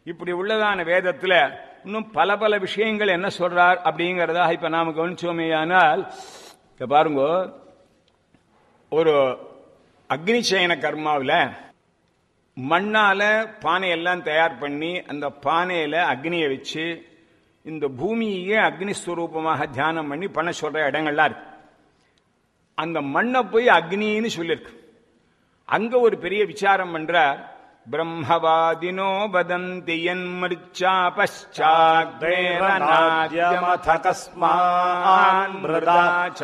இப்படி உள்ளதான வேதத்துல இன்னும் பல பல விஷயங்கள் என்ன சொல்றார் அப்படிங்கறதா இப்ப நாம கவனிச்சோமேயானால் இப்ப பாருங்க ஒரு அக்னி சயன கர்மாவில் மண்ணால பானையெல்லாம் தயார் பண்ணி அந்த பானையில அக்னியை வச்சு இந்த பூமியே அக்னி ஸ்வரூபமாக தியானம் பண்ணி பண்ண சொல்ற இடங்கள்லாம் இருக்கு அந்த மண்ணை போய் அக்னின்னு சொல்லியிருக்கு அங்க ஒரு பெரிய விசாரம் பண்றார் பிரம்மவாதினோ வதந்தி யன்மர்ச்சா नाद्यमथ कस्मान् मृदा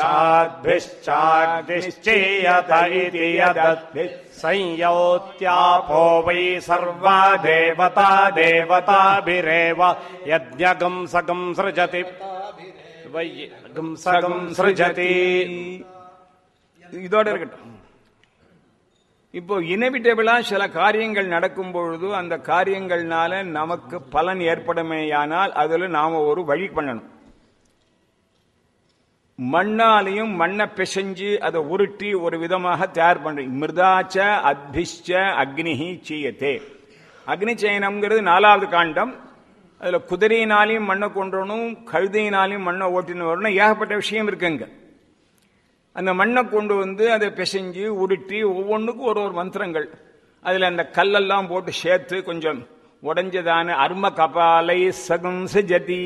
चाद्भिश्चाग्निश्चेयत इति यदद्भिः संयोत्यापो वै सर्वा देवता देवताभिरेव यज्ञगं सगं सृजति वै गं सृजति இதோட இருக்கட்டும் இப்போ இனவிட்டபிளா சில காரியங்கள் நடக்கும் பொழுது அந்த காரியங்கள்னால நமக்கு பலன் ஏற்படுமேயானால் அதுல நாம ஒரு வழி பண்ணணும் மண்ணாலையும் மண்ணை பிசைஞ்சு அதை உருட்டி ஒரு விதமாக தயார் பண்றோம் மிருதாச்ச அத்பிஷ்ச அக்னிஹி சீயத்தே அக்னி சயனம்ங்கிறது நாலாவது காண்டம் அதுல குதிரையினாலையும் மண்ணை கொன்றணும் கழுதையினாலையும் மண்ணை ஓட்டின்னு வரணும் ஏகப்பட்ட விஷயம் இருக்குங்க அந்த மண்ணை கொண்டு வந்து அதை பிசைஞ்சு உருட்டி ஒவ்வொன்றுக்கும் ஒரு ஒரு மந்திரங்கள் அதுல அந்த கல்லெல்லாம் போட்டு சேர்த்து கொஞ்சம் உடைஞ்சதான அர்ம கபாலை சகம் ஜதி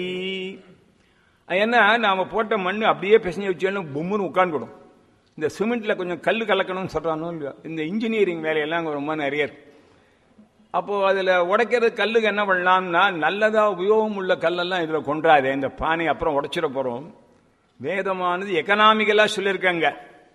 ஏன்னா நாம போட்ட மண் அப்படியே பிசைஞ்சு வச்சோன்னு பொம்முன்னு உட்காந்துடும் இந்த சிமெண்ட்ல கொஞ்சம் கல் கலக்கணும்னு சொல்றானோ இல்லையோ இந்த இன்ஜினியரிங் வேலையெல்லாம் அங்க ரொம்ப நிறைய இருக்கு அப்போ அதுல உடைக்கிறது கல்லுக்கு என்ன பண்ணலாம்னா நல்லதா உபயோகம் உள்ள கல்லெல்லாம் இதுல கொண்டாதே இந்த பானை அப்புறம் உடைச்சிட போறோம் வேதமானது எக்கனாமிக்கலா சொல்லியிருக்காங்க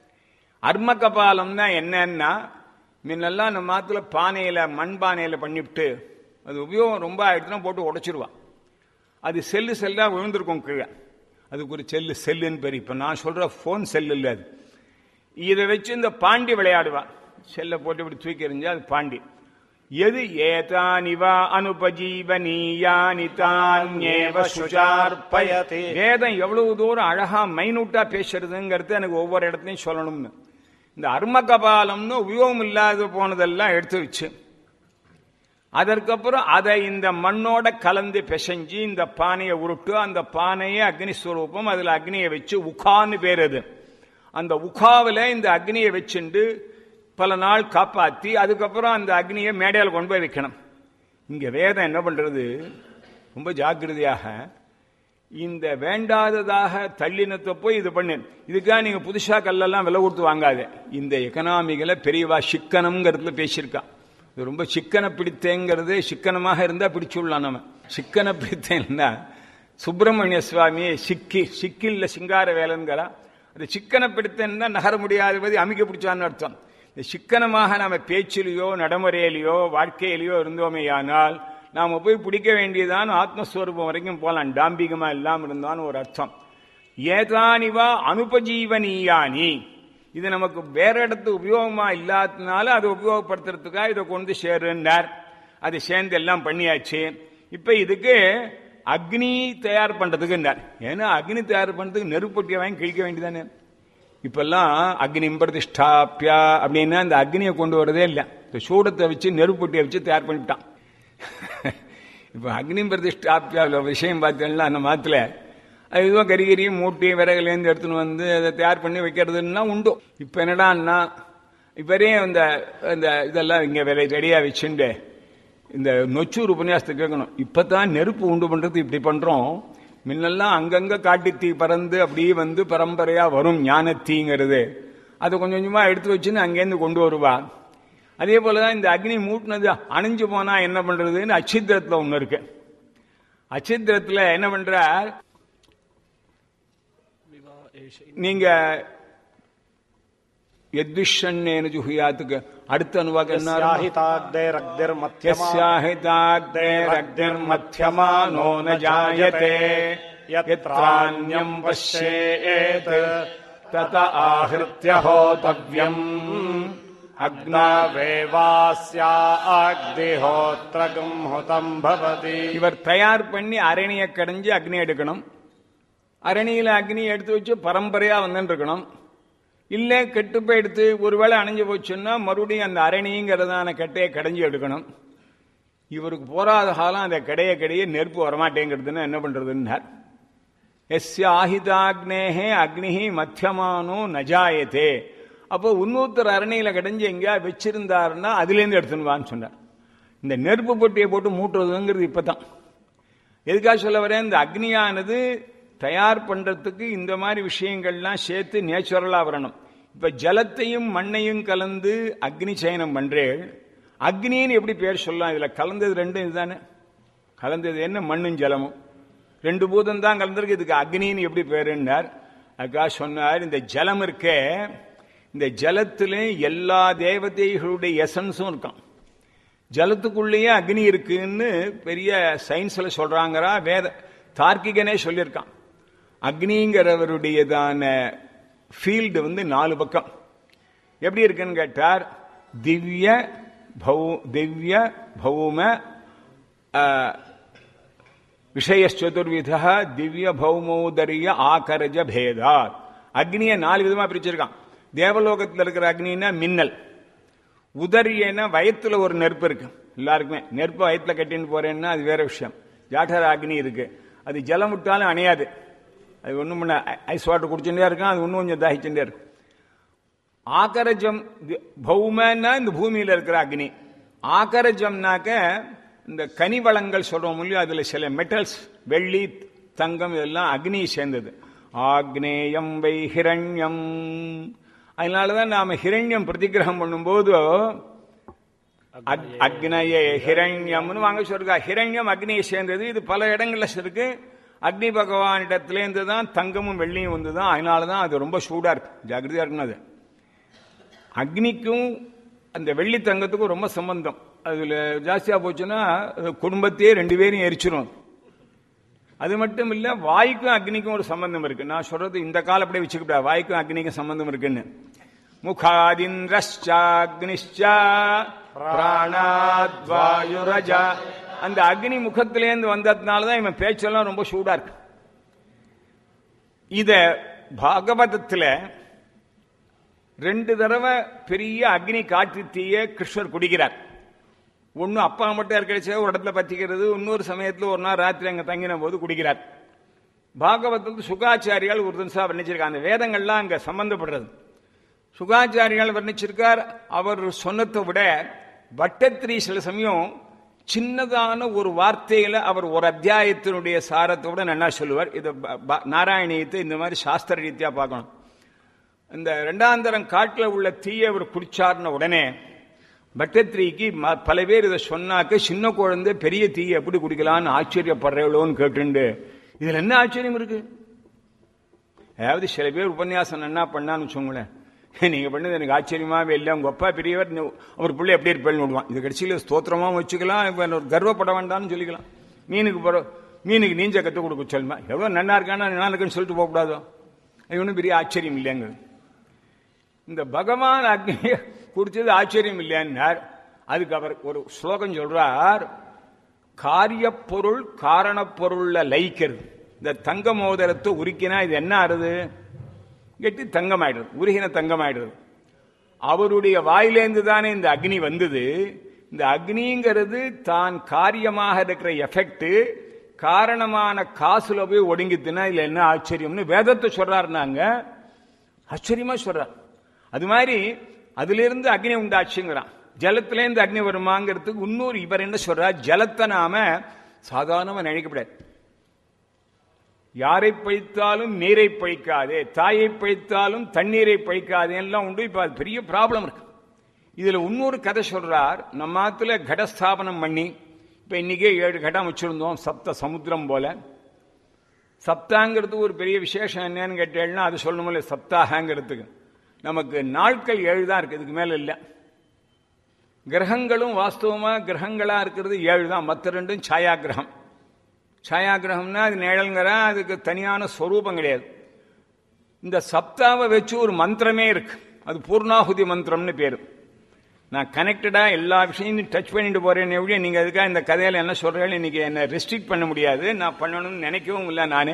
அர்ம கபாலம்னா என்னன்னா முன்னெல்லாம் நம்ம மாத்துல பானையில மண் பானையில பண்ணிவிட்டு அது உபயோகம் ரொம்ப ஆயிடுச்சுன்னா போட்டு உடைச்சிருவான் அது செல்லு செல்லா விழுந்திருக்கும் கீழே அதுக்கு ஒரு செல்லு செல்லுன்னு பேர் இப்ப நான் சொல்ற போன் செல்லு இல்லை அது இதை வச்சு இந்த பாண்டி விளையாடுவான் செல்லை போட்டு இப்படி தூக்கி எறிஞ்சா அது பாண்டி எது ஏதானிவா அனுபஜீவனீயானி தான்யேவ சுஜார்ப்பயதி வேதம் எவ்வளவு தூரம் அழகா மைனூட்டா பேசுறதுங்கிறது எனக்கு ஒவ்வொரு இடத்துலையும் சொல்லணும்னு இந்த அர்ம கபாலம்னு உபயோகம் இல்லாத போனதெல்லாம் எடுத்து வச்சு அதற்கப்புறம் அதை இந்த மண்ணோட கலந்து பிசைஞ்சு இந்த பானையை உருட்டு அந்த பானையை அக்னி ஸ்வரூபம் அதுல அக்னியை வச்சு உகான்னு பேர் அது அந்த உகாவில் இந்த அக்னியை வச்சுண்டு பல நாள் காப்பாத்தி அதுக்கப்புறம் அந்த அக்னியை மேடையில் கொண்டு போய் வைக்கணும் இங்க வேதம் என்ன பண்றது ரொம்ப ஜாக்கிரதையாக இந்த வேண்டாததாக தள்ளினத்தை போய் இது பண்ணு இதுக்காக நீங்க புதுசா கல்லெல்லாம் விலை கொடுத்து வாங்காத இந்த எக்கனாமிகளை பெரியவா சிக்கனம்ங்கிறதுல பேசியிருக்கா இது ரொம்ப சிக்கன பிடித்தேங்கிறது சிக்கனமாக இருந்தா பிடிச்சுடலாம் நம்ம சிக்கன பிடித்தேன்னா சுப்பிரமணிய சுவாமி சிக்கி சிக்கில்ல சிங்கார வேலைங்கிறா அது சிக்கன பிடித்தேன்னா நகர முடியாதபதி அமைக்க பிடிச்சான்னு அர்த்தம் இந்த சிக்கனமாக நாம பேச்சிலேயோ நடைமுறையிலேயோ வாழ்க்கையிலேயோ இருந்தோமேயானால் நாம போய் பிடிக்க வேண்டியதான் ஆத்மஸ்வரூபம் வரைக்கும் போலாம் டாம்பிகமா இல்லாம இருந்தான்னு ஒரு அர்த்தம் ஏதானிவா அனுபஜீவனீயானி இது நமக்கு வேற இடத்து உபயோகமா இல்லாததுனால அதை உபயோகப்படுத்துறதுக்காக இதை கொண்டு சேருன்னார் அது சேர்ந்து எல்லாம் பண்ணியாச்சு இப்ப இதுக்கு அக்னி தயார் பண்றதுக்குன்னார் ஏன்னா அக்னி தயார் பண்றதுக்கு நெருப்பொட்டியை வாங்கி கிழிக்க வேண்டியதானே இப்பெல்லாம் அக்னி பிரதிஷ்டாப்பியா அப்படின்னா அந்த அக்னியை கொண்டு வரதே இல்லை இந்த சூடத்தை வச்சு நெருப்பொட்டியை வச்சு தயார் பண்ணிவிட்டான் இப்போ அக்னி பிரதிஷ்டாப்பியாவில் விஷயம் பார்த்தீங்கன்னா அந்த மாத்துல அது இதுவும் கறிகறி மூட்டி விறகுலேருந்து எடுத்துன்னு வந்து அதை தயார் பண்ணி வைக்கிறதுன்னா உண்டு இப்போ என்னடான்னா இவரே இந்த இந்த இதெல்லாம் இங்கே வேலை ரெடியாக வச்சுண்டு இந்த நொச்சூர் உபன்யாசத்தை கேட்கணும் இப்பதான் நெருப்பு உண்டு பண்றது இப்படி பண்றோம் முன்னெல்லாம் அங்கங்க காட்டு தீ பறந்து அப்படியே வந்து பரம்பரையா வரும் ஞான தீங்கிறது அதை கொஞ்சம் கொஞ்சமா எடுத்து வச்சுன்னு அங்கேருந்து கொண்டு வருவா அதே போலதான் இந்த அக்னி மூட்டினது அணிஞ்சு போனா என்ன பண்றதுன்னு அச்சித்திரத்துல ஒண்ணு இருக்கு அச்சித்திரத்துல என்ன பண்ற நீங்க எத்விஷன்னேனு ஜுஹியாத்துக்கு அடுத்த அனுவாகம் என்ன यस्याहिताग्दैरग्निर्मध्यमा यस्याहिताग्निर्मध्यमानो न जायते यत्रान्यम् पश्येत् तत आहृत्य होतव्यम् अग्नावेवास्या अग्निहोत्रगम् हुतम् भवति இவர் தயார் பண்ணி அரணியை கடைஞ்சு அக்னி எடுக்கணும் அரணியில அக்னி எடுத்து வச்சு பரம்பரையா வந்துட்டு இருக்கணும் இல்ல கெட்டு போயிடுத்து ஒருவேளை அணைஞ்சு போச்சுன்னா மறுபடியும் அந்த அரணிங்கிறதான கட்டையை கடைஞ்சு எடுக்கணும் இவருக்கு போராத காலம் அந்த கடைய கடைய நெருப்பு வரமாட்டேங்கிறதுன்னு என்ன பண்றதுன்னார் எஸ்ய ஆஹிதாக்னேகே அக்னிஹி மத்தியமானோ நஜாயத்தே அப்போ இன்னொருத்தர் அரணையில கடைஞ்சு எங்கேயா வச்சிருந்தாருன்னா அதுலேருந்து எடுத்துன்னு வான்னு சொன்னார் இந்த நெருப்பு பொட்டியை போட்டு மூட்டுறதுங்கிறது இப்பதான் எதுக்காக சொல்ல வரேன் இந்த அக்னியானது தயார் பண்றதுக்கு இந்த மாதிரி விஷயங்கள்லாம் சேர்த்து நேச்சுரலா வரணும் இப்ப ஜலத்தையும் மண்ணையும் கலந்து அக்னி சயனம் பண்றேன் அக்னின்னு எப்படி பேர் சொல்லலாம் இதுல கலந்தது ரெண்டும் இதுதானே கலந்தது என்ன மண்ணும் ஜலமும் ரெண்டு பூதம் தான் கலந்திருக்கு இதுக்கு அக்னின்னு எப்படி பேருன்னார் அதுக்காக சொன்னார் இந்த ஜலம் இருக்கே இந்த ஜலத்துல எல்லா தேவதைகளுடைய எசன்ஸும் இருக்கான் ஜலத்துக்குள்ளேயே அக்னி இருக்குன்னு பெரிய சயின்ஸ்ல சொல்றாங்கறா வேத தார்க்கிகனே சொல்லியிருக்கான் அக்னிங்கிறவருடையதான ஃபீல்டு வந்து நாலு பக்கம் எப்படி இருக்குன்னு கேட்டார் திவ்ய பௌ திவ்ய பௌம விஷயச்சுதுர்வித திவ்ய பௌமோதரிய ஆகரஜ பேதா அக்னியை நாலு விதமா பிரிச்சிருக்கான் தேவலோகத்தில் இருக்கிற அக்னின்னா மின்னல் உதரியன வயத்துல ஒரு நெருப்பு இருக்கு எல்லாருக்குமே நெருப்பு வயத்துல கட்டின்னு போறேன்னா அது வேற விஷயம் ஜாட்டர அக்னி இருக்கு அது ஜலம் விட்டாலும் அணையாது அது ஒண்ணும் பண்ண ஐஸ் வாட்டர் குடிச்சுட்டே இருக்கும் அது இன்னும் கொஞ்சம் தாகிச்சுட்டே இருக்கும் ஆகரஜம் பௌமன்னா இந்த பூமியில இருக்கிற அக்னி ஆகரஜம்னாக்க இந்த கனி வளங்கள் சொல்றோம் இல்லையோ அதுல சில மெட்டல்ஸ் வெள்ளி தங்கம் இதெல்லாம் அக்னி சேர்ந்தது ஆக்னேயம் வை ஹிரண்யம் அதனாலதான் நாம ஹிரண்யம் பிரதிகிரகம் பண்ணும்போது அக்னயே ஹிரண்யம்னு வாங்க சொல்றா ஹிரண்யம் அக்னியை சேர்ந்தது இது பல இடங்கள்ல இருக்கு அக்னி பகவானிடத்திலேருந்து தான் தங்கமும் வெள்ளியும் வந்து தான் அதனாலதான் அது ரொம்ப சூடா இருக்கு ஜாகிரதையா இருக்கணும் அது அக்னிக்கும் அந்த வெள்ளி தங்கத்துக்கும் ரொம்ப சம்பந்தம் அதுல ஜாஸ்தியா போச்சுன்னா குடும்பத்தையே ரெண்டு பேரும் எரிச்சிரும் அது மட்டும் இல்ல வாய்க்கும் அக்னிக்கும் ஒரு சம்பந்தம் இருக்கு நான் சொல்றது இந்த காலம் அப்படியே வச்சுக்கிட்டா வாய்க்கும் அக்னிக்கும் சம்பந்தம் இருக்குன்னு முகாதிந்திரஷ்சாக்னிஷ்சா பிராணாத்வாயுரஜா அந்த அக்னி முகத்திலேருந்து வந்ததுனால தான் இவன் பேச்செல்லாம் ரொம்ப சூடா இருக்கு இத பாகவதத்துல ரெண்டு தடவை பெரிய அக்னி காற்று தீய கிருஷ்ணர் குடிக்கிறார் ஒன்னு அப்பா மட்டும் இருக்கடிச்ச ஒரு இடத்துல பத்திக்கிறது இன்னொரு சமயத்துல ஒரு நாள் ராத்திரி அங்க தங்கின போது குடிக்கிறார் பாகவதத்துக்கு சுகாச்சாரியால் ஒரு தினசா வர்ணிச்சிருக்காங்க அந்த வேதங்கள்லாம் அங்க சம்பந்தப்படுறது சுகாச்சாரியால் வர்ணிச்சிருக்கார் அவர் சொன்னதை விட வட்டத்திரி சில சமயம் சின்னதான ஒரு வார்த்தையில அவர் ஒரு அத்தியாயத்தினுடைய சாரத்தை விட நல்லா சொல்லுவார் இது நாராயணியத்தை இந்த மாதிரி சாஸ்திர ரீதியா பார்க்கணும் இந்த ரெண்டாந்தரம் காட்டில் உள்ள தீயை அவர் குடிச்சார்ன உடனே பட்டத்திரிக்கு பல பேர் இதை சொன்னாக்க சின்ன குழந்தை பெரிய தீயை எப்படி குடிக்கலாம்னு ஆச்சரியப்படுறவளோன்னு கேட்டுண்டு இதுல என்ன ஆச்சரியம் இருக்கு அதாவது சில பேர் உபன்யாசம் என்ன பண்ணான்னு வச்சோங்களேன் நீங்க பண்ணது எனக்கு ஆச்சரியமாவே இல்லை உங்க அப்பா பெரியவர் அவர் பிள்ளை எப்படி இருப்பேன்னு விடுவான் இது கடைசியில ஸ்தோத்திரமாவும் வச்சுக்கலாம் ஒரு கர்வப்பட வேண்டாம்னு சொல்லிக்கலாம் மீனுக்கு போற மீனுக்கு நீஞ்ச கற்றுக் கொடுக்க சொல்லுமா எவ்வளவு நன்னா இருக்கானா நல்லா இருக்குன்னு சொல்லிட்டு போகக்கூடாதோ அது ஒன்றும் பெரிய ஆச்சரியம் இல்லைங்க இந்த பகவான் அக்னியை குடிச்சது ஆச்சரியம் இல்லையான்னார் அதுக்கு அவர் ஒரு ஸ்லோகம் சொல்றார் காரியப்பொருள் காரணப்பொருள்ல லயிக்கிறது இந்த தங்க மோதிரத்தை உருக்கினா இது என்ன ஆறுது கெட்டி தங்கமாயிடுது உருகின தங்கமாயிடுது அவருடைய வாயிலேந்து தானே இந்த அக்னி வந்தது இந்த அக்னிங்கிறது தான் காரியமாக இருக்கிற எஃபெக்ட் காரணமான காசுல போய் ஒடுங்கித்துனா இதுல என்ன ஆச்சரியம்னு வேதத்தை சொல்றாருனாங்க ஆச்சரியமா சொல்றார் அது மாதிரி அதுல இருந்து அக்னி உண்டாச்சுங்கிறான் ஜலத்திலேருந்து அக்னி வருமாங்கிறதுக்கு இன்னொரு இவர் என்ன சொல்றார் ஜலத்தை நாம சாதாரணமா நினைக்கப்படாது யாரை பழித்தாலும் நீரை பழிக்காதே தாயை பழித்தாலும் தண்ணீரை பழிக்காதே எல்லாம் உண்டு இப்ப அது பெரிய ப்ராப்ளம் இருக்கு இதுல இன்னொரு கதை சொல்றார் நம்ம ஆத்துல கடஸ்தாபனம் பண்ணி இப்ப இன்னைக்கே ஏழு கடம் வச்சிருந்தோம் சப்த சமுத்திரம் போல சப்தாங்கிறது ஒரு பெரிய விசேஷம் என்னன்னு கேட்டேன்னா அது சொல்லணுமில்ல சப்தாகங்கிறதுக்கு நமக்கு நாட்கள் ஏழு தான் இருக்கு இதுக்கு மேல இல்லை கிரகங்களும் வாஸ்தவமா கிரகங்களா இருக்கிறது ஏழு தான் மற்ற ரெண்டும் சாயா கிரகம் சாயா கிரகம்னா அது நிழல்ங்கிற அதுக்கு தனியான ஸ்வரூபம் கிடையாது இந்த சப்தாவை வச்சு ஒரு மந்திரமே இருக்கு அது பூர்ணாகுதி மந்திரம்னு பேரு நான் கனெக்டடா எல்லா விஷயத்தையும் டச் பண்ணிட்டு போறேன் எப்படி நீங்க அதுக்காக இந்த கதையில என்ன சொல்றேன் இன்னைக்கு என்ன ரெஸ்ட்ரிக்ட் பண்ண முடியாது நான் பண்ணணும்னு நினைக்கவும் இல்லை நானே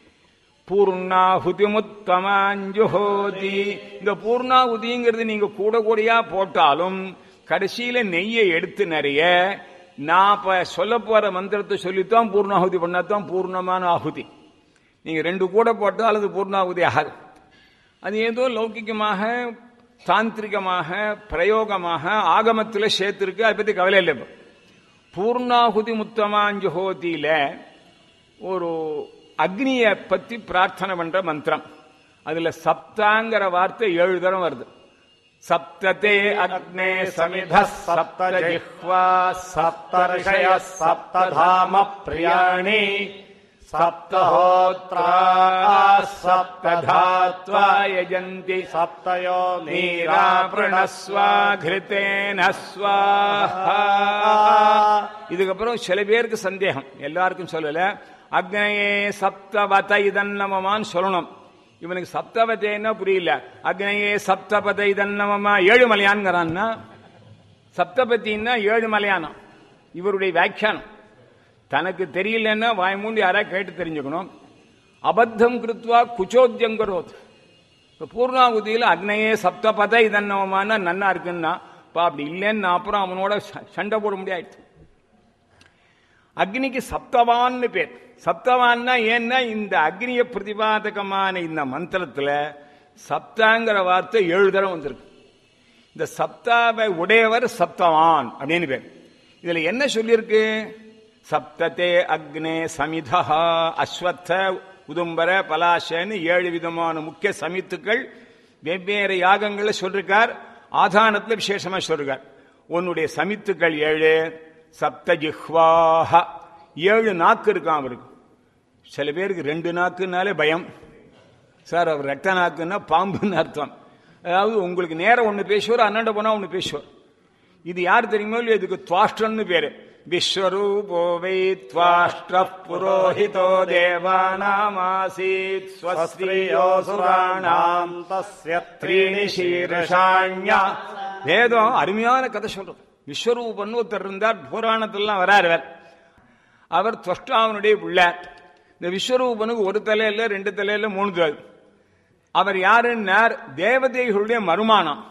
பூர்ணாகுதிமுத்தமாஞ்சுஹோதி இந்த பூர்ணாகுதிங்கிறது நீங்க கூட கூடியா போட்டாலும் கடைசியில நெய்யை எடுத்து நிறைய நான் இப்ப சொல்ல போற மந்திரத்தை சொல்லித்தான் பூர்ணாகுதி பண்ணாதான் பூர்ணமான ஆகுதி நீங்க ரெண்டு கூட போட்டால் அல்லது பூர்ணாகுதி ஆகாது அது ஏதோ லௌகிகமாக தாந்திரிகமாக பிரயோகமாக ஆகமத்தில் சேர்த்திருக்கு அதை பத்தி கவலை இல்லை இப்போ. பூர்ணாகுதி முத்தமாஞ்சோதியில ஒரு அக்னியை பத்தி பிரார்த்தனை பண்ற மந்திரம் அதுல சப்தாங்கிற வார்த்தை ஏழு தரம் வருது சப்ததே அக்னே சமித சப்த ஜிஹ்வா सप्तर्षय सप्तधाम प्रियाणि सप्तहोत्रा சப்ததாத்வா सप्तधात्वा யஜந்தி सप्तयो நீராபிரணஸ்வாகிருத்தேன ஸ்வாஹா இதுக்கப்புறம் சில பேருக்கு சந்தேகம் எல்லாருக்கும் சொல்லல அக்னயே சப்தவத இதன்னமமான்னு சொல்லணும் இவனுக்கு சப்தவதேன்னா புரியல அக்னயே சப்தபத இதன்னமமா ஏழு மலையான்ங்கிறான்னா சப்தபத்தின்னா ஏழு மலையானம் இவருடைய வியாக்கியானம் தனக்கு தெரியலன்னா வாய் மூண்டி யாரா கேட்டு தெரிஞ்சுக்கணும் அபத்தம் கிருத்வா குச்சோத்தியங்கரோத் இப்ப பூர்ணாகுதியில் அக்னையே சப்தபத இதன்னவமான நன்னா இருக்குன்னா இப்ப அப்படி இல்லைன்னு அப்புறம் அவனோட ச- சண்டை போட முடியாது அக்னிக்கு சப்தவான்னு பேர் சப்தவான்னா ஏன்னா இந்த அக்னிய பிரதிபாதகமான இந்த மந்திரத்துல சப்தாங்கிற வார்த்தை ஏழு தடவை வந்திருக்கு இந்த சப்தாவை உடையவர் சப்தவான் அப்படின்னு பேர் இதுல என்ன சொல்லியிருக்கு சப்தத்தே அக்னே சமிதா அஸ்வத்த உதும்பர பலாசன்னு ஏழு விதமான முக்கிய சமித்துக்கள் வெவ்வேறு யாகங்களை சொல்லிருக்கார் ஆதானத்துல விசேஷமா சொல்லிருக்கார் உன்னுடைய சமித்துக்கள் ஏழு சப்த ஜிஹ்வாஹ ஏழு நாக்கு இருக்கான் அவருக்கு சில பேருக்கு ரெண்டு நாக்குனாலே பயம் சார் அவர் ரெட்ட நாக்குன்னா பாம்புன்னு அர்த்தம் அதாவது உங்களுக்கு நேரம் ஒன்று பேசுவார் அண்ணாண்ட போனா ஒன்று பேசுவார் இது யார் தெரியுமோ இல்லையோ இதுக்கு துவாஷ்டன்னு பேரு விஸ்வரூபோ வை துவாஷ்ட புரோஹிதோ தேவானாமாசீத் ஸ்வஸ்திரியோ சுராணாம் सुराणाम् तस्य த்ரீணி சீரஷாண்யா வேதம் அருமையான கதை சொல்றோம் விஸ்வரூபன் ஒருத்தர் இருந்தார் புராணத்திலாம் வராரு அவர். அவர் துவஷ்டாவனுடைய பிள்ளார் இந்த விஸ்வரூபனுக்கு ஒரு தலையில ரெண்டு தலையில மூணு தலை அவர் யாருன்னார் தேவதைகளுடைய மருமானம்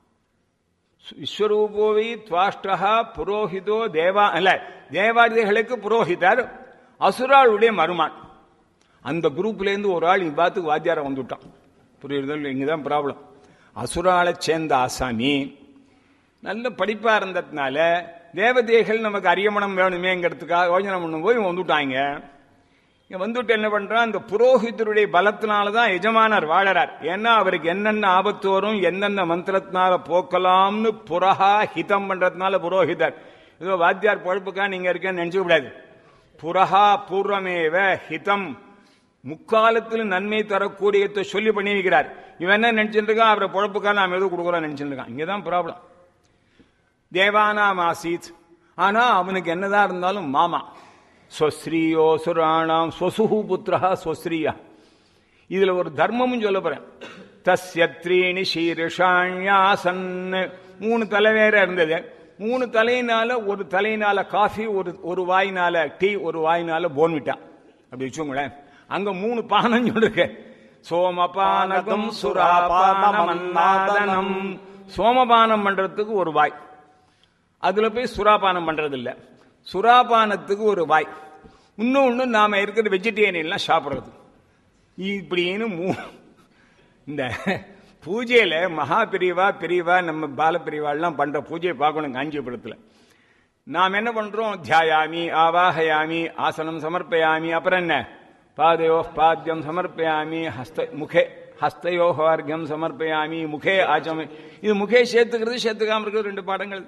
விஸ்வரூபோவி துவாஷ்டா புரோஹிதோ தேவா அல்ல தேவாதிகளுக்கு புரோஹிதர் அசுராளுடைய மருமான் அந்த குரூப்ல இருந்து ஒரு ஆள் இவ்வாத்துக்கு வாத்தியாரம் வந்துட்டான் புரியுறது இங்கதான் ப்ராப்ளம் அசுராளை சேர்ந்த ஆசாமி நல்ல படிப்பா இருந்ததுனால தேவதைகள் நமக்கு அரியமணம் வேணுமேங்கிறதுக்காக யோஜனை பண்ணும் போய் இவன் வந்துட்டாங்க இங்க வந்துட்டு என்ன பண்றான் இந்த புரோஹிதருடைய பலத்தினால தான் எஜமானர் வாழறார் ஏன்னா அவருக்கு என்னென்ன ஆபத்து வரும் என்னென்ன மந்திரத்தினால போக்கலாம்னு புரஹா ஹிதம் பண்றதுனால புரோஹிதர் ஏதோ வாத்தியார் பொழப்புக்கா நீங்க இருக்கேன்னு நினைச்சு கூடாது புரஹா பூர்வமேவ ஹிதம் முக்காலத்தில் நன்மை தரக்கூடியதை சொல்லி பண்ணி வைக்கிறார் இவன் என்ன நினைச்சிட்டு இருக்கான் அவரை பொழப்புக்கா நாம் எதுவும் கொடுக்குறோம் நினைச்சிட்டு இருக்கான் இங்கதான் ப்ராப்ளம் தேவானாம் ஆசீத் ஆனா அவனுக்கு என்னதான் இருந்தாலும் மாமா ஸ்வஸ்ரீயோ சுராணாம் ஸ்வசுஹு புத்திரா ஸ்வஸ்ரீயா இதுல ஒரு தர்மமும் சொல்ல போறேன் தஸ்ய த்ரீணி சீரிஷாண்யாசன் மூணு தலை வேற இருந்தது மூணு தலையினால ஒரு தலையினால காஃபி ஒரு ஒரு வாயினால டீ ஒரு வாயினால போன்விட்டா அப்படி வச்சுக்கோங்களேன் அங்க மூணு பானம் சொல்லிருக்கு சோமபானகம் சுராபானமன்னாதனம் சோமபானம் பண்றதுக்கு ஒரு வாய் அதுல போய் சுறாபானம் பண்றது இல்ல சுறாபானத்துக்கு ஒரு வாய் இன்னொன்னு நாம இருக்கிற வெஜிடேரியன்லாம் சாப்பிடுறது இப்படின்னு மூ இந்த பூஜையில மகா பிரிவா பிரிவா நம்ம பால பிரிவாள்லாம் பண்ற பூஜையை பார்க்கணும் காஞ்சிபுரத்துல நாம் என்ன பண்றோம் தியாயாமி ஆவாஹயாமி ஆசனம் சமர்ப்பயாமி அப்புறம் என்ன பாதையோ பாத்தியம் சமர்ப்பயாமி ஹஸ்த முகே ஹஸ்தையோ அர்க்கம் சமர்ப்பயாமி முகே ஆச்சமி இது முகே சேர்த்துக்கிறது சேர்த்துக்காம இருக்கிறது ரெண்டு பாடங்கள்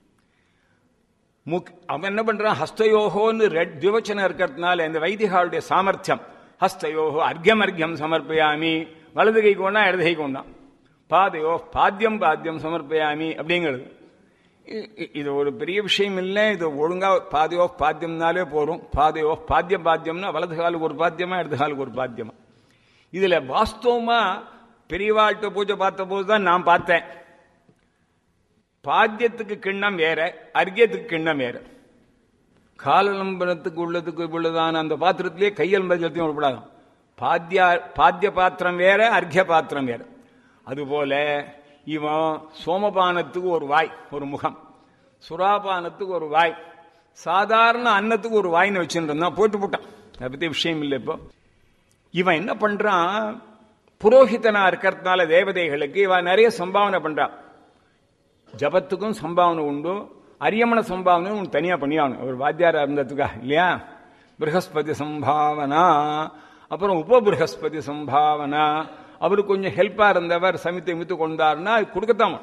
முக் அவன் என்ன பண்றான் ஹஸ்தயோகோன்னு ரெட் திவச்சனம் இருக்கிறதுனால இந்த வைதிகாவுடைய சாமர்த்தியம் ஹஸ்தயோகோ அர்க்கம் அர்க்கம் சமர்ப்பயாமி வலது கை கொண்டா இடது கை கொண்டான் பாதையோ பாத்தியம் பாத்தியம் சமர்ப்பயாமி அப்படிங்கிறது இ- இ- இது ஒரு பெரிய விஷயம் இல்லை இது ஒழுங்கா பாதையோ பாத்தியம்னாலே போறோம் பாதையோ பாத்தியம் பாத்தியம்னா வலது காலுக்கு ஒரு பாத்தியமா இடது காலுக்கு ஒரு பாத்தியமா இதுல வாஸ்தவமா பெரியவாழ்கிட்ட பூஜை பார்த்த போது தான் நான் பார்த்தேன் பாத்தியத்துக்கு கிண்ணம் வேற அர்க்கியத்துக்கு கிண்ணம் வேற காலலம்பனத்துக்கு உள்ளதுக்கு உள்ளதான அந்த பாத்திரத்திலே கையல் மதிலத்தையும் விடப்படாது பாத்தியா பாத்திய பாத்திரம் வேற அர்க்கிய பாத்திரம் வேற அதுபோல இவன் சோமபானத்துக்கு ஒரு வாய் ஒரு முகம் சுறாபானத்துக்கு ஒரு வாய் சாதாரண அன்னத்துக்கு ஒரு வாயினை வச்சுட்டு இருந்தான் போட்டு போட்டான் அதை பத்தி விஷயம் இல்லை இப்போ இவன் என்ன பண்றான் புரோஹிதனா இருக்கிறதுனால தேவதைகளுக்கு இவன் நிறைய சம்பாவனை பண்றான் ஜபத்துக்கும் சம்பாவனை உண்டு அரியமண சம்பாவனை உன் தனியா பண்ணியாகணும் ஒரு வாத்தியாரா இருந்ததுக்கா இல்லையா ப்ரஹஸ்பதி சம்பாவனா அப்புறம் உப ப்ரஹஸ்பதி சம்பாவனா அவருக்கு கொஞ்சம் ஹெல்ப்பா இருந்தவர் சமித்து மித்து கொண்டாருன்னா அது கொடுக்கத்தான்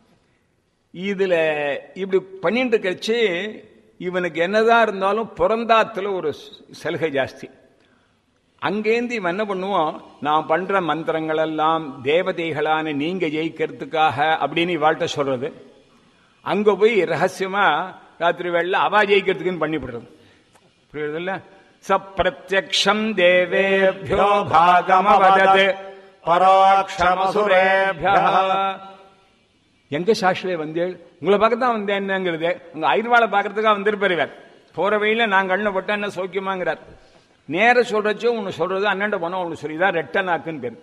இதுல இப்படி பண்ணிட்டு கழிச்சு இவனுக்கு என்னதான் இருந்தாலும் பிறந்தாத்துல ஒரு சலுகை ஜாஸ்தி அங்கேருந்து இவன் என்ன பண்ணுவோம் நான் பண்ற மந்திரங்கள் எல்லாம் தேவதைகளான நீங்க ஜெயிக்கிறதுக்காக அப்படின்னு இவாழ்கிட்ட சொல்றது அங்க போய் ரகசியமா ராத்திரி வேளை அவா ஜெயிக்கிறதுக்குன்னு பண்ணிவிடுறது புரியுதுல்ல சப்பிரத்யக்ஷம் தேவேபியோ பாகமவதத் பரோட்சமசுரேபிய எங்க சாஸ்திரே வந்தேள் உங்களை பார்க்க தான் வந்தேன்னுங்கிறது உங்க ஐர்வாளை பார்க்கறதுக்காக வந்திருப்பார் இவர் போற வழியில நான் கண்ணை போட்டா என்ன சௌக்கியமாங்கிறார் நேர சொல்றச்சோ ஒன்னு சொல்றது அண்ணன் போனா ஒன்னு சொல்லிதான் ரெட்ட நாக்குன்னு பேர்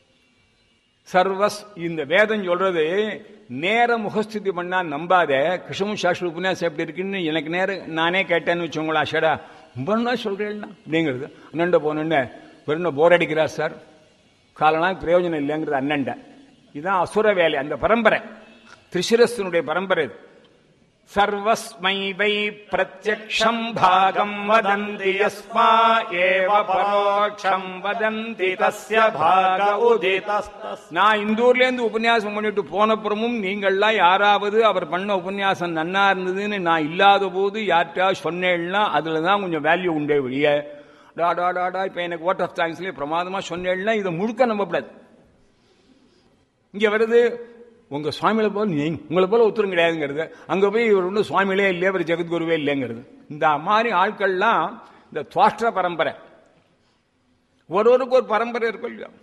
சர்வஸ் இந்த வேதம் சொல்றது நேர முகஸ்திதி பண்ணா நம்பாத கிருஷ்ணமு சாஸ்திர உபன்யாசம் எப்படி இருக்குன்னு எனக்கு நேரம் நானே கேட்டேன்னு வச்சோங்களா ஷடா ரொம்ப நாள் சொல்றேன்னா அப்படிங்கிறது அண்ணன் போனோன்னு வெறும் போர் அடிக்கிறார் சார் காலனா பிரயோஜனம் இல்லைங்கிறது அண்ணன்ட இதுதான் அசுர வேலை அந்த பரம்பரை திரிசிரஸ்தனுடைய பரம்பரை இது சர்வஸ்மை வை பிரத்யக்ஷம் பாகம் வதந்தி யஸ்மா ஏவ பரோட்சம் வதந்தி தஸ்ய பாக உதிதஸ்தஸ் நான் இந்தூர்ல இருந்து உபன்யாசம் பண்ணிட்டு போனப்புறமும் நீங்கள்லாம் யாராவது அவர் பண்ண உபன்யாசம் நன்னா இருந்ததுன்னு நான் இல்லாத போது யார்கிட்டயா சொன்னேன்னா அதுல தான் கொஞ்சம் வேல்யூ உண்டே ஒழிய டா டா டா டா இப்ப எனக்கு ஓட் ஆஃப் தேங்க்ஸ்லயே பிரமாதமா சொன்னேன்னா இதை முழுக்க நம்பக்கூடாது இங்க வருது உங்க சுவாமியில போல நீ உங்களை போல ஒத்துரும் கிடையாதுங்கிறது அங்க போய் இவர் ஒன்றும் சுவாமியிலே இல்லையே இவர் ஜெகத்குருவே இல்லைங்கிறது இந்த மாதிரி ஆட்கள்லாம் இந்த துவாஷ்ட பரம்பரை ஒருவருக்கு ஒரு பரம்பரை இருக்கும் இல்லையா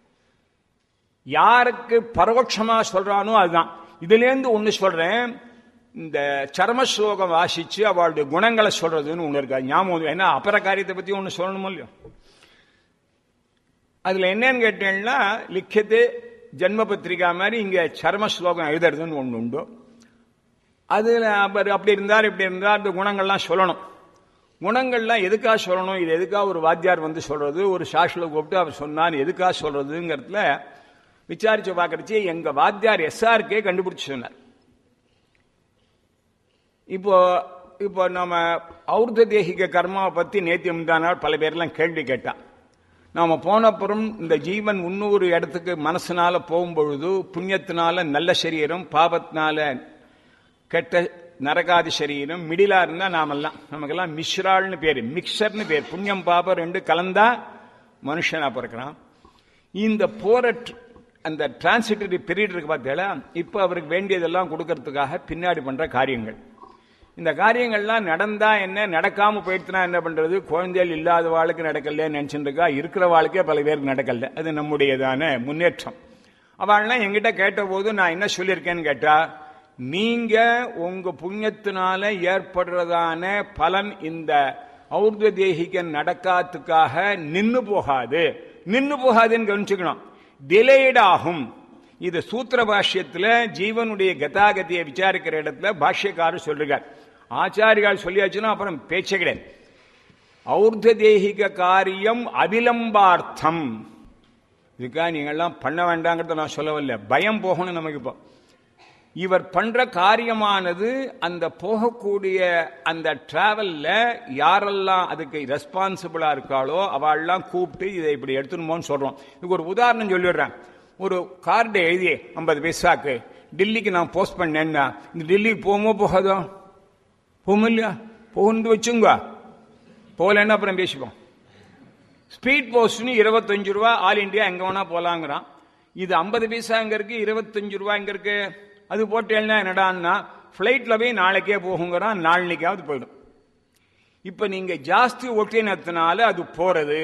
யாருக்கு பரோட்சமா சொல்றானோ அதுதான் இதுல இருந்து ஒண்ணு சொல்றேன் இந்த சர்ம ஸ்லோகம் வாசிச்சு அவளுடைய குணங்களை சொல்றதுன்னு ஒண்ணு இருக்கா ஞாபகம் ஏன்னா அபர காரியத்தை பத்தி ஒண்ணு சொல்லணுமோ இல்லையோ அதுல என்னன்னு கேட்டீங்கன்னா லிக்கியத்து ஜென்ம பத்திரிகா மாதிரி இங்க சர்ம ஸ்லோகம் எழுதுறதுன்னு ஒண்ணு உண்டு அதுல அவர் அப்படி இருந்தார் இப்படி இருந்தார் அந்த குணங்கள்லாம் சொல்லணும் குணங்கள்லாம் எதுக்காக சொல்லணும் இது எதுக்காக ஒரு வாத்தியார் வந்து சொல்றது ஒரு சாஸ்திர கூப்பிட்டு அவர் சொன்னார் எதுக்காக சொல்றதுங்கிறதுல விசாரிச்சு பார்க்கறச்சு எங்க வாத்தியார் எஸ்ஆர்கே கண்டுபிடிச்சு சொன்னார் இப்போ இப்போ நம்ம ஔர்த தேகிக கர்மாவை பத்தி நேத்தி முந்தானால் பல பேர்லாம் கேள்வி கேட்டான் நாம போனப்புறம் இந்த ஜீவன் இன்னொரு இடத்துக்கு மனசுனால போகும்பொழுது புண்ணியத்தினால நல்ல சரீரம் பாபத்தினால கெட்ட நரகாதி சரீரம் மிடிலா இருந்தா நாமெல்லாம் நமக்கெல்லாம் மிஸ்ரால்னு பேரு மிக்சர்னு பேர் புண்ணியம் பாபம் ரெண்டு கலந்தா மனுஷனா பிறக்கிறான் இந்த போற tr- அந்த டிரான்சிட்டரி பீரியட் இருக்கு பார்த்தீங்களா இப்ப அவருக்கு வேண்டியதெல்லாம் கொடுக்கறதுக்காக பின்னாடி பண்ற காரியங்கள் இந்த காரியங்கள்லாம் நடந்தா என்ன நடக்காம போயிடுச்சுனா என்ன பண்றது குழந்தைகள் இல்லாத வாழ்க்கை நடக்கல நினைச்சுட்டு இருக்கா இருக்கிற வாழ்க்கையே பல பேருக்கு நடக்கல அது நம்முடையதான முன்னேற்றம் அவள்லாம் என்கிட்ட கேட்ட போது நான் என்ன சொல்லியிருக்கேன்னு கேட்டா நீங்க உங்க புண்ணியத்தினால ஏற்படுறதான பலன் இந்த ஔர்த தேகிக நடக்காத்துக்காக நின்னு போகாது நின்னு போகாதுன்னு கவனிச்சுக்கணும் டிலேட் ஆகும் இது சூத்திர பாஷ்யத்துல ஜீவனுடைய கதாகதியை விசாரிக்கிற இடத்துல பாஷ்யக்காரர் சொல்றார் ஆச்சாரியால் சொல்லியாச்சுன்னா அப்புறம் பேச்சே கிடையாது ஔர்த தேகிக காரியம் அபிலம்பார்த்தம் இதுக்காக நீங்கள்லாம் பண்ண வேண்டாங்கிறத நான் சொல்லவில்லை பயம் போகணும் நமக்கு இப்போ இவர் பண்ற காரியமானது அந்த போகக்கூடிய அந்த டிராவல்ல யாரெல்லாம் அதுக்கு ரெஸ்பான்சிபிளா இருக்காளோ அவள்லாம் கூப்பிட்டு இதை இப்படி எடுத்துணுமோன்னு சொல்றோம் இதுக்கு ஒரு உதாரணம் சொல்லிடுறேன் ஒரு கார்டு எழுதி ஐம்பது பைசாக்கு டெல்லிக்கு நான் போஸ்ட் பண்ணேன்னா இந்த டெல்லிக்கு போகுமோ போகாதோ போகும் இல்லையா போகுந்து வச்சுங்க போகலன்னா அப்புறம் பேசிப்போம் ஸ்பீட் போஸ்ட்னு இருபத்தஞ்சு ரூபா ஆல் இண்டியா எங்க வேணா போலாங்கிறான் இது ஐம்பது பைசா எங்க இருக்கு இருபத்தஞ்சு ரூபா எங்க இருக்கு அது போட்டேன்னா என்னடான்னா ஃபிளைட்ல போய் நாளைக்கே போகுங்கிறான் நாளைக்காவது போயிடும் இப்ப நீங்க ஜாஸ்தி ஒட்டினத்தினால அது போறது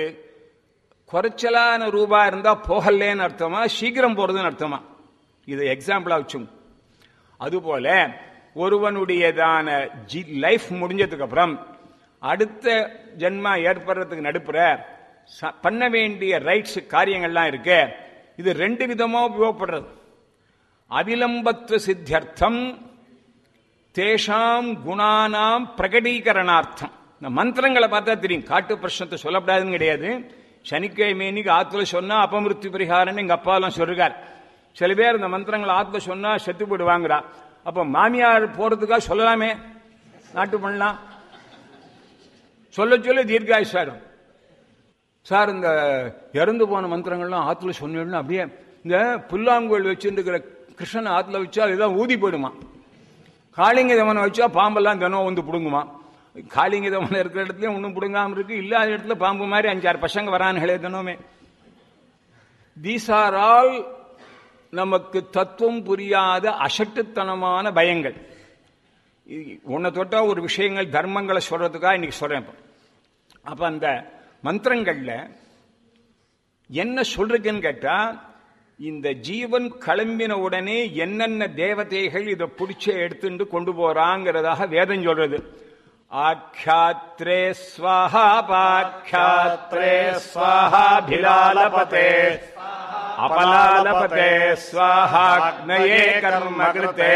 குறைச்சலான ரூபா இருந்தா போகலேன்னு அர்த்தமா சீக்கிரம் போறதுன்னு அர்த்தமா இது எக்ஸாம்பிளா வச்சுங்க அதுபோல ஒருவனுடையதான ஜி லைஃப் முடிஞ்சதுக்கு அப்புறம் அடுத்த ஜென்மா ஏற்படுறதுக்கு நடுப்புற ச- பண்ண வேண்டிய ரைட்ஸ் காரியங்கள்லாம் இருக்கு இது ரெண்டு விதமா உபயோகப்படுறது அவிலம்பத்துவ சித்தியர்த்தம் தேஷாம் குணானாம் பிரகடீகரணார்த்தம் இந்த மந்திரங்களை பார்த்தா தெரியும் காட்டு பிரശ്னத்தை சொல்லப்படாதுன்னு கிடையாது சனிக்கிழமை இன்னைக்கு ஆத்துல சொன்னா அபமிருத்தி பரிகாரம்னு எங்க அப்பாலாம் சொல்றார் சில பேர் இந்த மந்திரங்களை ஆத்துல சொன்னா செத்து போயிடுவாங்கிறா அப்ப மாமியார் போறதுக்காக சொல்லலாமே நாட்டு பண்ணலாம் சொல்ல சொல்ல தீர்காயுஷாடும் சார் இந்த இறந்து போன மந்திரங்கள்லாம் ஆத்துல சொன்னீங்கன்னா அப்படியே இந்த புல்லாங்குழல் வச்சுருக்கிற கிருஷ்ணன் ஆத்துல வச்சா அதுதான் ஊதி போயிடுமா காளிங்க தமனை வச்சா பாம்பெல்லாம் தினம் வந்து பிடுங்குமா காளிங்க தமனை இருக்கிற இடத்துலயும் ஒன்றும் பிடுங்காம இருக்கு இல்லாத இடத்துல பாம்பு மாதிரி அஞ்சாறு பசங்க வரானுகளே தினமே தீஸ் ஆர் ஆல் நமக்கு தத்துவம் புரியாத அசட்டுத்தனமான பயங்கள் உன்னை தொட்டா ஒரு விஷயங்கள் தர்மங்களை சொல்றதுக்காக இன்னைக்கு சொல்றேன் இப்போ அப்ப அந்த மந்திரங்கள்ல என்ன சொல்றதுன்னு கேட்டா இந்த ஜீவன் கிளம்பின உடனே என்னென்ன தேவதைகள் இதை பிடிச்ச எடுத்துட்டு கொண்டு போறாங்கிறதாக வேதம் சொல்றது ஆख्यात्रे ஸ்வாஹா பாख्यात्रे ஸ்வாஹாபிலாலபதே अपलालपते स्वाहाग्नये कर्म कृते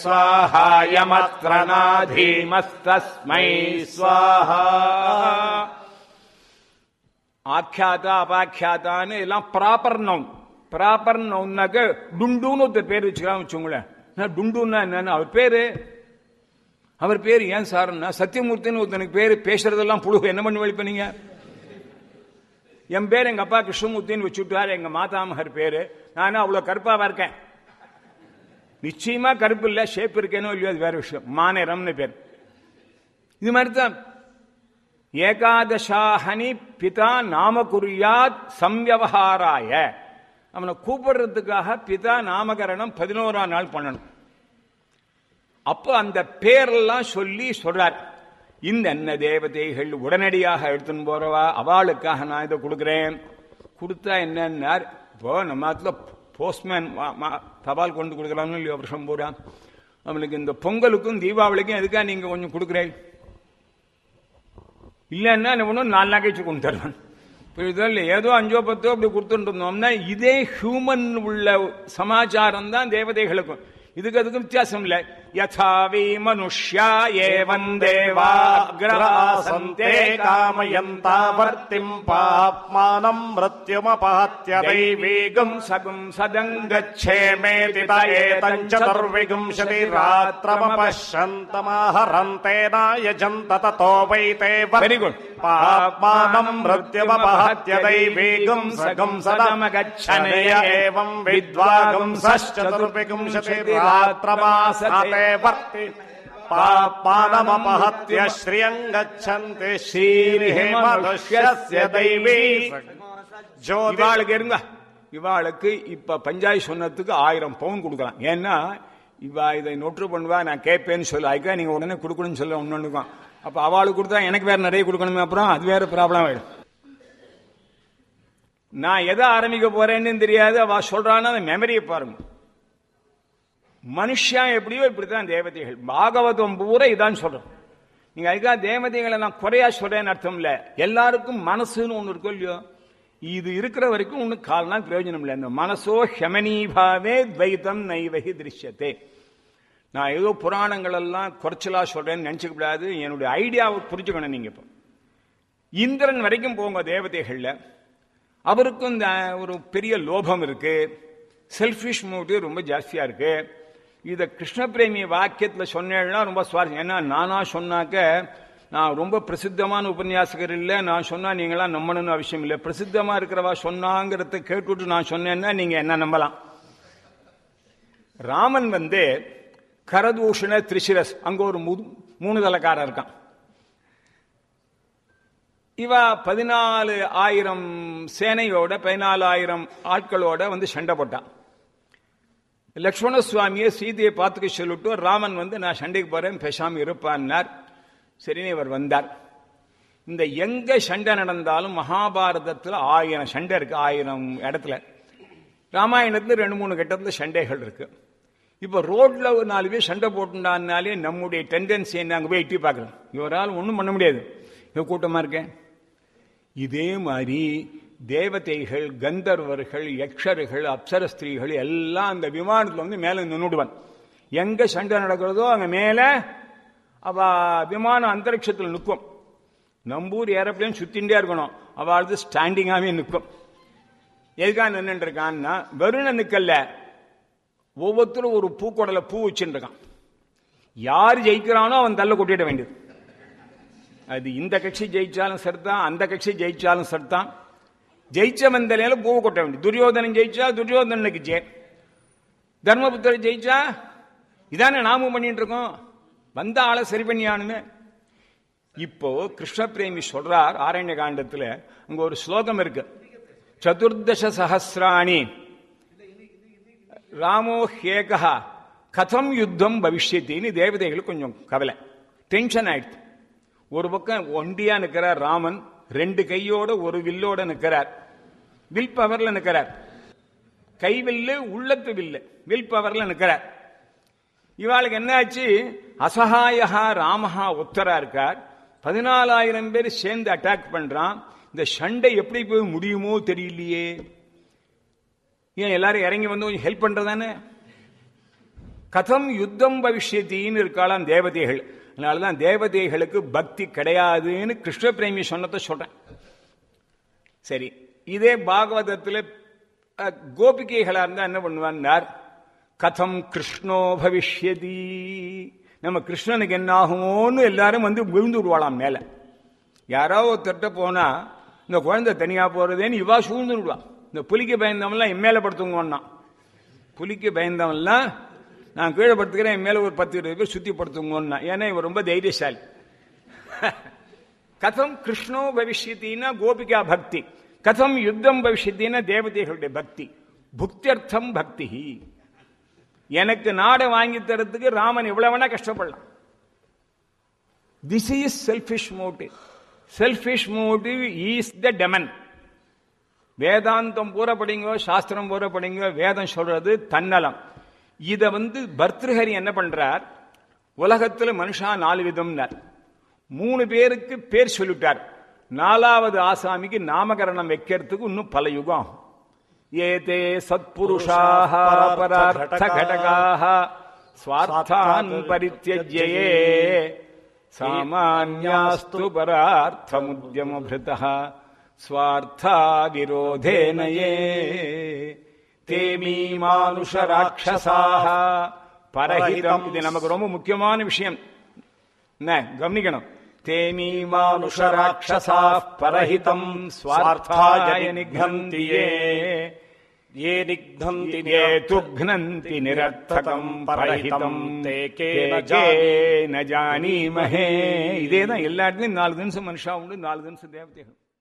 स्वाहायमत्रनाधीमस्तस्मै स्वाहा ஆக்கியாதா அபாக்கியாதான்னு எல்லாம் ப்ராப்பர் நவுன் ப்ராப்பர் நவுன்னாக்க டுண்டுன்னு ஒருத்தர் பேர் வச்சுக்கலாம் வச்சுங்களேன் நான் டுண்டுன்னா என்னன்னு அவர் பேரு அவர் பேர் ஏன் சார்னா சத்தியமூர்த்தின்னு ஒருத்தனுக்கு பேரு பேசுறதெல்லாம் புழுகு என்ன பண்ணி வழிப்ப நீங்க என் பேர் எங்க அப்பா கிருஷ்ணமூர்த்தின்னு வச்சுட்டார் எங்க மாதாமகர் பேரு நானும் அவ்வளவு கருப்பாவா இருக்கேன் நிச்சயமா கருப்பு இல்ல ஷேப் இருக்கேனோ இல்லையோ அது வேற விஷயம் மாநிறம்னு பேர் இது மாதிரி தான் ஏகாதசாஹனி பிதா நாம குறியாத் சம்யவஹாராய அவனை கூப்பிடுறதுக்காக பிதா நாமகரணம் பதினோராம் நாள் பண்ணணும் அப்போ அந்த பேரெல்லாம் சொல்லி சொல்றார் இந்த என்ன தேவதைகள் உடனடியாக எடுத்துன்னு போறவா அவளுக்காக நான் இதை கொடுக்குறேன் கொடுத்தா என்னன்னார் இப்போ நம்ம இடத்துல போஸ்ட்மேன் தபால் கொண்டு கொடுக்கலாம்னு இல்லையோ வருஷம் பூரா அவனுக்கு இந்த பொங்கலுக்கும் தீபாவளிக்கும் எதுக்காக நீங்க கொஞ்சம் கொடுக்குறேன் இல்லைன்னா ஒன்றும் நாலு நகைச்சு கொண்டு தருவான் இல்லை ஏதோ அஞ்சோ பத்தோ அப்படி கொடுத்துட்டு இருந்தோம்னா இதே ஹியூமன் உள்ள சமாச்சாரம் தான் தேவதைகளுக்கும் இதுக்கு அதுக்கும் வித்தியாசம் இல்லை யதாவி மனுஷ்யா ஏவன் தேவாகிராசந்தே காமயந்தாவர்த்திம் பாப்மானம் மிருத்யுமபஹத்ய தைவீகம் சகும் சதங்கச்சேமேதி ஏதஞ்சதுர்விகும்சதி ராத்திரமபஷ்யந்தமாஹரந்தேனாயஜந்த ததோ वै ते Very good. पाप्मानं मृत्युमपहत्य दैवीगं सगं सदमगच्छनय एवं विद्वागंसश्चतुर्विंशति रात्रमासते वर्ति पाप्मानमपहत्य श्रियं गच्छन्ति श्रीर्हिमनुष्यस्य दैवी ज्योति இவாளுக்கு இருங்க இவாளுக்கு இப்ப பஞ்சாய் சொன்னதுக்கு ஆயிரம் பவுன் கொடுக்கலாம் ஏன்னா இவா இதை நொற்று பண்ணுவா நான் கேட்பேன்னு சொல்ல அதுக்காக நீங்க உடனே கொடுக்கணும்னு சொல்ல ஒன்னொன்னுக்கும் அப்ப அவளுக்கு கொடுத்தா எனக்கு வேற நிறைய கொடுக்கணுமே அப்புறம் அது வேற ப்ராப்ளம் ஆயிடும் நான் எதை ஆரம்பிக்க போறேன்னு தெரியாது அவ சொல்றான்னு அந்த மெமரியை பாருங்க மனுஷன் எப்படியோ இப்படித்தான் தேவதைகள் பாகவதம் பூரா இதான் சொல்றோம் நீங்க அதுக்காக தேவதைகளை நான் குறையா சொல்றேன்னு அர்த்தம் இல்ல எல்லாருக்கும் மனசுன்னு ஒண்ணு இருக்கும் இல்லையோ இது இருக்கிற வரைக்கும் ஒண்ணு கால் நாள் பிரயோஜனம் இல்லை இந்த மனசோ ஹெமனீபாவே துவைத்தம் நைவகி திருஷ்யத்தே நான் ஏதோ புராணங்கள் எல்லாம் குறைச்சலா சொல்றேன்னு நினைச்சுக்க கூடாது என்னுடைய ஐடியாவை புரிஞ்சுக்கணும் நீங்க இப்போ இந்திரன் வரைக்கும் போங்க தேவதைகள்ல அவருக்கும் இந்த ஒரு பெரிய லோபம் இருக்கு செல்ஃபிஷ் மோட்டிவ் ரொம்ப ஜாஸ்தியா இருக்கு இத கிருஷ்ண பிரேமி வாக்கியத்துல சொன்னேன்னா ரொம்ப சுவாரஸ்யம் ஏன்னா நானா சொன்னாக்க நான் ரொம்ப பிரசித்தமான உபன்யாசகர் இல்லை நான் சொன்னா நீங்களாம் நம்பணும்னு அவசியம் இல்லை பிரசித்தமா இருக்கிறவா சொன்னாங்கிறத கேட்டுட்டு நான் சொன்னேன்னா நீங்க என்ன நம்பலாம் ராமன் வந்து கரதூஷண திரிசிரஸ் அங்க ஒரு மு- மூணு தலைக்காரன் இருக்கான் இவ பதினாலு ஆயிரம் சேனையோட பதினாலு ஆயிரம் ஆட்களோட வந்து சண்டை போட்டான் லக்ஷ்மண சுவாமியை சீதையை பார்த்துக்க சொல்லிட்டு ராமன் வந்து நான் சண்டைக்கு போறேன் பேசாம இருப்பான்னார் சரின்னு இவர் வந்தார் இந்த எங்க சண்டை நடந்தாலும் மகாபாரதத்துல ஆயிரம் சண்டை இருக்கு ஆயிரம் இடத்துல ராமாயணத்துல ரெண்டு மூணு கட்டத்துல சண்டைகள் இருக்கு இப்ப ரோட்ல ஒரு நாலு பேர் சண்டை போட்டுனாலே நம்முடைய டெண்டன்சி என்ன அங்க போய் எட்டி பார்க்கலாம் இவரால் ஒன்றும் பண்ண முடியாது இவ கூட்டமா இருக்கேன் இதே மாதிரி தேவதைகள் கந்தர்வர்கள் யக்ஷர்கள் அப்சர ஸ்திரீகள் எல்லாம் அந்த விமானத்துல வந்து மேல நின்னுடுவான் எங்க சண்டை நடக்கிறதோ அங்க மேல அவ விமானம் அந்தரிக்ஷத்தில் நிற்கும் நம்பூர் ஏரோப்ளேன் சுத்தின்றே இருக்கணும் அவள் ஸ்டாண்டிங்காவே நிற்கும் எதுக்காக நின்று இருக்கான்னா வெறும் நிக்கல்ல ஒவ்வொருத்தரும் ஒரு பூக்கொடல பூ வச்சுட்டு இருக்கான் யார் ஜெயிக்கிறானோ அவன் தள்ள கொட்டிட வேண்டியது அது இந்த கட்சி ஜெயிச்சாலும் சரிதான் அந்த கட்சி ஜெயிச்சாலும் சரிதான் ஜெயிச்சவன் தலையில பூவை கொட்ட வேண்டியது துரியோதனன் ஜெயிச்சா துரியோதனனுக்கு ஜெயம் தர்மபுத்திரர் ஜெயிச்சா இதானே நாமும் பண்ணிட்டு இருக்கோம் வந்த ஆளை சரி பண்ணியானுமே இப்போ கிருஷ்ண பிரேமி சொல்றார் ஆரண்ய காண்டத்துல அங்க ஒரு ஸ்லோகம் இருக்கு சதுர்தச சஹசிராணி ராமோ ஹேகா கதம் யுத்தம் பவிஷ்யத்தின்னு தேவதைகளுக்கு கொஞ்சம் கவலை டென்ஷன் ஆயிடுச்சு ஒரு பக்கம் ஒண்டியா நிற்கிறார் ராமன் ரெண்டு கையோட ஒரு வில்லோட நிற்கிறார் வில் பவர்ல நிற்கிறார் கை வில்லு உள்ளத்து வில்லு வில் பவர்ல நிற்கிறார் இவாளுக்கு என்னாச்சு அசகாயகா ராமஹா உத்தரா இருக்கார் பதினாலாயிரம் பேர் சேர்ந்து அட்டாக் பண்றான் இந்த சண்டை எப்படி போய் முடியுமோ தெரியலையே ஏன் எல்லாரும் இறங்கி வந்து கொஞ்சம் ஹெல்ப் பண்றதானே கதம் யுத்தம் பவிஷ்யத்தின்னு இருக்காளாம் தேவதைகள் அதனாலதான் தேவதைகளுக்கு பக்தி கிடையாதுன்னு கிருஷ்ண பிரேமி சொன்னதை சொல்றேன் சரி இதே பாகவதத்தில் கோபிகைகளா இருந்தா என்ன பண்ணுவான்னார் கதம் கிருஷ்ணோ பவிஷ்யதி நம்ம கிருஷ்ணனுக்கு என்ன ஆகுமோன்னு எல்லாரும் வந்து விழுந்து விடுவாளாம் மேல யாரோ ஒருத்தட்ட போனா இந்த குழந்தை தனியா போறதேன்னு இவா சூழ்ந்து விடுவா இந்த புலிக்கு பயந்தவன்லாம் என் மேல படுத்துங்கன்னா புலிக்கு பயந்தவன்லாம் நான் கீழே படுத்துக்கிறேன் என் மேல ஒரு பத்து இருபது பேர் சுத்தி படுத்துங்கன்னா ஏன்னா இவர் ரொம்ப தைரியசாலி கதம் கிருஷ்ணோ பவிஷ்யத்தின்னா கோபிகா பக்தி கதம் யுத்தம் பவிஷ்யத்தின்னா தேவதைகளுடைய பக்தி புக்தியர்த்தம் பக்தி எனக்கு நாடை வாங்கி தரத்துக்கு ராமன் எவ்வளவு வேணா கஷ்டப்படலாம் this is selfish motive selfish motive is the demon வேதாந்தம் பூரா படிங்க சாஸ்திரம் பூரா படிங்க வேதம் சொல்றது தன்னலம் இத வந்து பர்திருஹரி என்ன பண்றார் உலகத்துல மனுஷா நாலு விதம்னார் மூணு பேருக்கு பேர் சொல்லிட்டார் நாலாவது ஆசாமிக்கு நாமகரணம் வைக்கிறதுக்கு இன்னும் பல யுகம் ஆகும் ஏதே சத்புருஷாக பரார்த்த கடகாக ஸ்வார்த்தான் பரித்தியஜ்யே சாமான்யாஸ்து பரார்த்தமுத்யமபிருதः ஸ்வார்த்தா விரோதேனயே தே மீமானுஷ ராட்சசாக பரஹிதம் இது நமக்கு ரொம்ப முக்கியமான விஷயம் என்ன கவனிக்கணும் தே மீமானுஷ ராட்சசா பரஹிதம் ஸ்வார்த்தாய நிகந்தி ஏ ये निघ्नन्ति ये तुघ्नन्ति निरर्थकम् பரஹிதம் ते கே केन ந ஜானீமஹே இதே தான் எல்லா இடத்துலையும் நாலு தினசம் மனுஷா உண்டு நாலு தினசம் தேவதைகள்